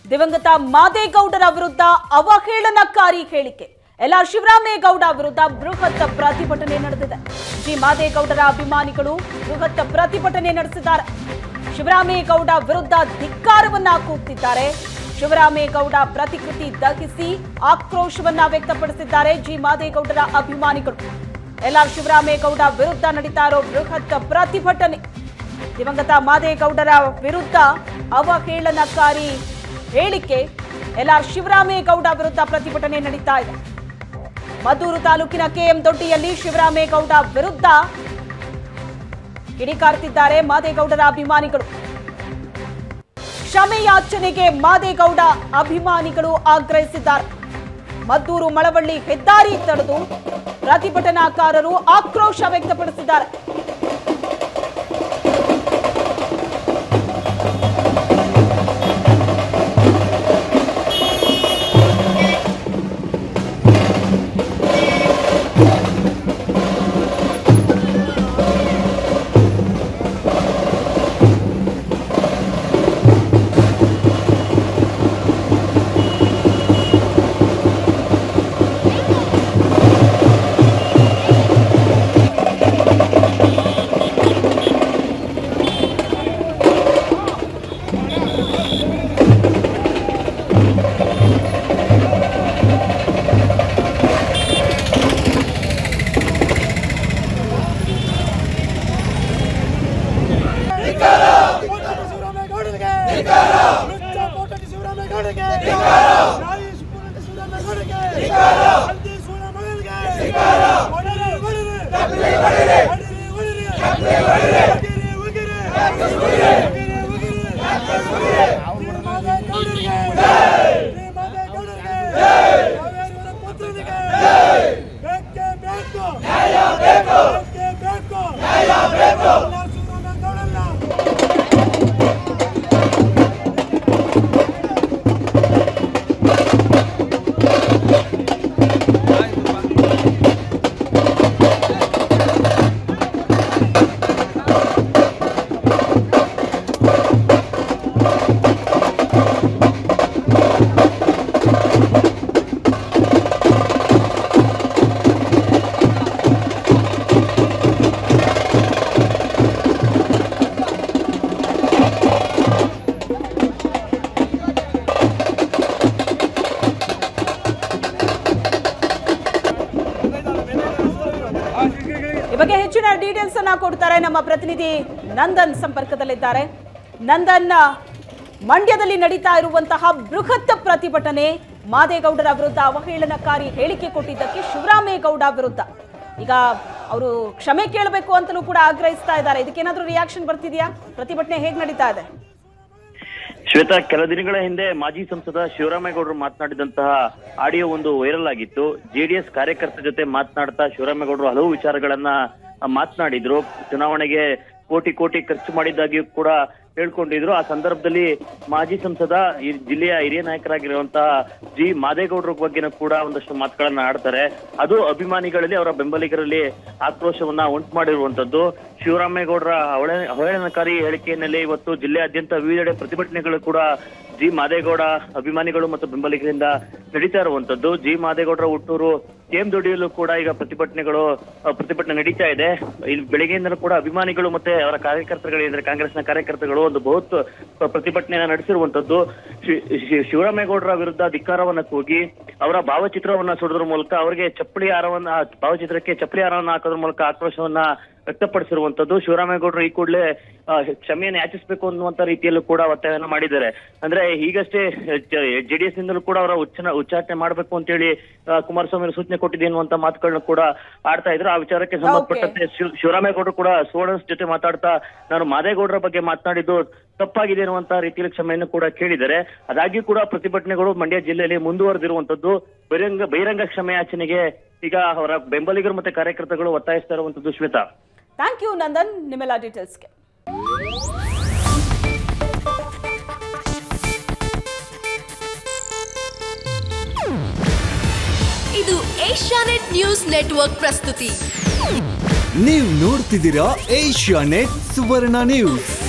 ದಿವಂಗತ ಮಾದೇಗೌಡರ ವಿರುದ್ಧ ಅವಹೇಳನಕಾರಿ ಹೇಳಿಕೆ ಎಲ್ ಆರ್ ಶಿವರಾಮೇಗೌಡ ವಿರುದ್ಧ ಬೃಹತ್ ಪ್ರತಿಭಟನೆ ನಡೆದಿದೆ ಜಿ ಮಾದೇಗೌಡರ ಅಭಿಮಾನಿಗಳು ಬೃಹತ್ ಪ್ರತಿಭಟನೆ ನಡೆಸಿದ್ದಾರೆ ಶಿವರಾಮೇಗೌಡ ವಿರುದ್ಧ ಧಿಕ್ಕಾರವನ್ನ ಕೂಗ್ತಿದ್ದಾರೆ ಶಿವರಾಮೇಗೌಡ ಪ್ರತಿಕೃತಿ ದಹಿಸಿ ಆಕ್ರೋಶವನ್ನ ವ್ಯಕ್ತಪಡಿಸಿದ್ದಾರೆ ಜಿ ಮಾದೇಗೌಡರ ಅಭಿಮಾನಿಗಳು ಎಲ್ ಆರ್ ಶಿವರಾಮೇಗೌಡ ವಿರುದ್ಧ ನಡೀತಾ ಇರೋ ಬೃಹತ್ ಪ್ರತಿಭಟನೆ ದಿವಂಗತ ಮಾದೇಗೌಡರ ವಿರುದ್ಧ ಅವಹೇಳನಕಾರಿ ಹೇಳಿಕೆ ಎಲ್ ಆರ್ ಶಿವರಾಮೇಗೌಡ ವಿರುದ್ಧ ಪ್ರತಿಭಟನೆ ನಡೀತಾ ಇದೆ ಮದ್ದೂರು ತಾಲೂಕಿನ ಕೆಎಂ ದೊಡ್ಡಿಯಲ್ಲಿ ಶಿವರಾಮೇಗೌಡ ವಿರುದ್ಧ ಕಿಡಿಕಾರ್ತಿದ್ದಾರೆ ಮಾದೇಗೌಡರ ಅಭಿಮಾನಿಗಳು ಕ್ಷಮೆಯಾಚನೆಗೆ ಮಾದೇಗೌಡ ಅಭಿಮಾನಿಗಳು ಆಗ್ರಹಿಸಿದ್ದಾರೆ ಮದ್ದೂರು ಮಳವಳ್ಳಿ ಹೆದ್ದಾರಿ ತಡೆದು ಪ್ರತಿಭಟನಾಕಾರರು ಆಕ್ರೋಶ ವ್ಯಕ್ತಪಡಿಸಿದ್ದಾರೆ ಕೋಟೆ ಶಿವರಾಮೇಗೌಡರಿಗೆ ನುಚ್ಚ ಕೋಟೆ ಶಿವರಾಮೇಗೌಡರಿಗೆ ನಾಯಿ ಸುಪುರಂತ ಶಿವರಾಮೇಗೌಡರಿಗೆ ಹಂದಿ ಸೂಳ ಮಗಳಿಗೆ ಹೊಡೆರಿ, ಹೊಡೆರಿ. ಹೊಡೆರಿ, ಹೊಡೆರಿ. ಒಗಿರಿ, ಒಗಿರಿ. ಒಗಿರಿ, ಒಗಿರಿ. ಶ್ರೀಮಾದೇಗೌಡರಿಗೆ. ಶ್ರೀಮಾದೇಗೌಡರಿಗೆ. ಕಾವೇರಿಯವರ ಪುತ್ರನಿಗೆ. ಬೇಕೇ ಬೇಕು. ಬೇಕೇ ಬೇಕು. ಎಲ್ಲ ಶಿವರಾಮೇಗೌಡರನ್ನ ಈ ಬಗ್ಗೆ ಹೆಚ್ಚಿನ ಡೀಟೇಲ್ಸ್ ಅನ್ನ ಕೊಡ್ತಾರೆ ನಮ್ಮ ಪ್ರತಿನಿಧಿ ನಂದನ್ ಸಂಪರ್ಕದಲ್ಲಿದ್ದಾರೆ ನಂದನ್ ಮಂಡ್ಯದಲ್ಲಿ ನಡೀತಾ ಇರುವಂತಹ ಬೃಹತ್ ಪ್ರತಿಭಟನೆ ಮಾದೇಗೌಡರ ವಿರುದ್ಧ ಅವಹೇಳನಕಾರಿ ಹೇಳಿಕೆ ಕೊಟ್ಟಿದ್ದಕ್ಕೆ ಶಿವರಾಮೇಗೌಡ ವಿರುದ್ಧ ಈಗ ಅವರು ಕ್ಷಮೆ ಕೇಳಬೇಕು ಅಂತಲೂ ಕೂಡ ಆಗ್ರಹಿಸ್ತಾ ಇದ್ದಾರೆ ಇದಕ್ಕೇನಾದ್ರೂ ರಿಯಾಕ್ಷನ್ ಬರ್ತಿದ್ಯಾ ಪ್ರತಿಭಟನೆ ಹೇಗೆ ನಡೀತಾ ಇದೆ ಶ್ವೇತಾ ಕೆಲ ದಿನಗಳ ಹಿಂದೆ ಮಾಜಿ ಸಂಸದ ಶಿವರಾಮೇಗೌಡರು ಮಾತನಾಡಿದಂತಹ ಆಡಿಯೋ ಒಂದು ವೈರಲ್ ಆಗಿತ್ತು ಜೆಡಿಎಸ್ ಕಾರ್ಯಕರ್ತರ ಜೊತೆ ಮಾತನಾಡ್ತಾ ಶಿವರಾಮೇಗೌಡರು ಹಲವು ವಿಚಾರಗಳನ್ನ ಆ, ಮಾತನಾಡಿದ್ರು ಚುನಾವಣೆಗೆ ಕೋಟಿ ಕೋಟಿ ಖರ್ಚು ಮಾಡಿದ್ದಾಗಿಯೂ ಕೂಡ ಹೇಳ್ಕೊಂಡಿದ್ರು ಆ ಸಂದರ್ಭದಲ್ಲಿ ಮಾಜಿ ಸಂಸದ ಈ ಜಿಲ್ಲೆಯ ಹಿರಿಯ ನಾಯಕರಾಗಿರುವಂತಹ ಜಿ ಮಾದೇಗೌಡರ ಬಗ್ಗೆನೂ ಕೂಡ ಒಂದಷ್ಟು ಮಾತುಗಳನ್ನ ಆಡ್ತಾರೆ ಅದು ಅಭಿಮಾನಿಗಳಲ್ಲಿ ಅವರ ಬೆಂಬಲಿಗರಲ್ಲಿ ಆಕ್ರೋಶವನ್ನ ಉಂಟು ಮಾಡಿರುವಂತದ್ದು ಶಿವರಾಮೇಗೌಡರ ಅವಹೇಳ- ಅವಹೇಳನಕಾರಿ ಹೇಳಿಕೆಯಲ್ಲಿ ಇವತ್ತು ಜಿಲ್ಲೆಯಾದ್ಯಂತ ವಿವಿಧೆಡೆ ಪ್ರತಿಭಟನೆಗಳು ಕೂಡ ಜಿ ಮಾದೇಗೌಡ ಅಭಿಮಾನಿಗಳು ಮತ್ತು ಬೆಂಬಲಿಗರಿಂದ ನಡೀತಾ ಇರುವಂತದ್ದು ಜಿ ಮಾದೇಗೌಡರ ಹುಟ್ಟೂರು ಕೆಎಂ ದೊಡ್ಡಿಯಲ್ಲೂ ಕೂಡ ಈಗ ಪ್ರತಿಭಟನೆಗಳು ಆ, ಪ್ರತಿಭಟನೆ ನಡೀತಾ ಇದೆ ಇಲ್ಲಿ ಬೆಳಗ್ಗೆಯಿಂದಲೂ ಕೂಡ ಅಭಿಮಾನಿಗಳು ಮತ್ತೆ ಅವರ ಕಾರ್ಯಕರ್ತರುಗಳು ಅಂದ್ರೆ ಕಾಂಗ್ರೆಸ್ನ ಕಾರ್ಯಕರ್ತರುಗಳು ಒಂದು ಬಹುತ್ ಪ್ರತಿಭಟನೆಯನ್ನ ನಡೆಸಿರುವಂತದ್ದು ಶಿ- ಶಿ- ಶಿವರಾಮೇಗೌಡರ ವಿರುದ್ಧ ಧಿಕ್ಕಾರವನ್ನ ಕೂಗಿ ಅವರ ಭಾವಚಿತ್ರವನ್ನ ಸುಡೋದ್ರ ಮೂಲಕ ಅವರಿಗೆ ಚಪ್ಪಲಿ ಹಾರವನ್ನ ಆ ಭಾವಚಿತ್ರಕ್ಕೆ ಚಪ್ಪಲಿ ಹಾರವನ್ನ ಹಾಕೋದ್ರ ಮೂಲಕ ಆಕ್ರೋಶವನ್ನ ವ್ಯಕ್ತಪಡಿಸಿರುವಂತದ್ದು ಶಿವರಾಮೇಗೌಡರು ಈ ಕೂಡಲೇ ಕ್ಷಮೆಯನ್ನು ಯಾಚಿಸಬೇಕು ಅನ್ನುವಂತ ರೀತಿಯಲ್ಲೂ ಕೂಡ ಒತ್ತಾಯವನ್ನ ಮಾಡಿದ್ದಾರೆ ಅಂದ್ರೆ ಈಗಷ್ಟೇ ಜೆಡಿಎಸ್ ನಿಂದಲೂ ಕೂಡ ಅವರ ಉಚ್ಚನ ಉಚ್ಚಾಟನೆ ಮಾಡಬೇಕು ಅಂತೇಳಿ ಆ, ಕುಮಾರಸ್ವಾಮಿ ಅವರು ಸೂಚನೆ ಕೊಟ್ಟಿದೆ ಅನ್ನುವಂತ ಮಾತುಗಳನ್ನ ಕೂಡ ಆಡ್ತಾ ಇದ್ರು ಆ ವಿಚಾರಕ್ಕೆ ಸಂಬಂಧಪಟ್ಟಂತೆ ಶಿವ- ಶಿವರಾಮೇಗೌಡರು ಕೂಡ ಸುವರ್ಣಸ್ ಜೊತೆ ಮಾತಾಡ್ತಾ ನಾನು ಮಾದೇಗೌಡರ ಬಗ್ಗೆ ಮಾತನಾಡಿದ್ದು ತಪ್ಪಾಗಿದೆ ಅನ್ನುವಂತ ರೀತಿಯಲ್ಲಿ ಕ್ಷಮೆಯನ್ನು ಕೂಡ ಕೇಳಿದ್ದಾರೆ ಅದಾಗ್ಯೂ ಕೂಡ ಪ್ರತಿಭಟನೆಗಳು ಮಂಡ್ಯ ಜಿಲ್ಲೆಯಲ್ಲಿ ಮುಂದುವರೆದಿರುವಂತದ್ದು ಬಹಿರಂಗ ಬಹಿರಂಗ ಕ್ಷಮೆಯಾಚನೆಗೆ ಈಗ ಅವರ ಬೆಂಬಲಿಗರು ಮತ್ತೆ ಕಾರ್ಯಕರ್ತಗಳು ಒತ್ತಾಯಿಸ್ತಾ ಇರುವಂತದ್ದು ಶ್ವೇತಾ ಥ್ಯಾಂಕ್ ಯು ನಂದನ್ ನಿಮ್ಮೆಲ್ಲ ಡೀಟೇಲ್ಸ್ಗೆ ಇದು ಏಷ್ಯಾನೆಟ್ ನ್ಯೂಸ್ ನೆಟ್ವರ್ಕ್ ಪ್ರಸ್ತುತಿ ನೀವು ನೋಡ್ತಿದ್ದೀರಾ ಏಷ್ಯಾ ನೆಟ್ ಸುವರ್ಣ ನ್ಯೂಸ್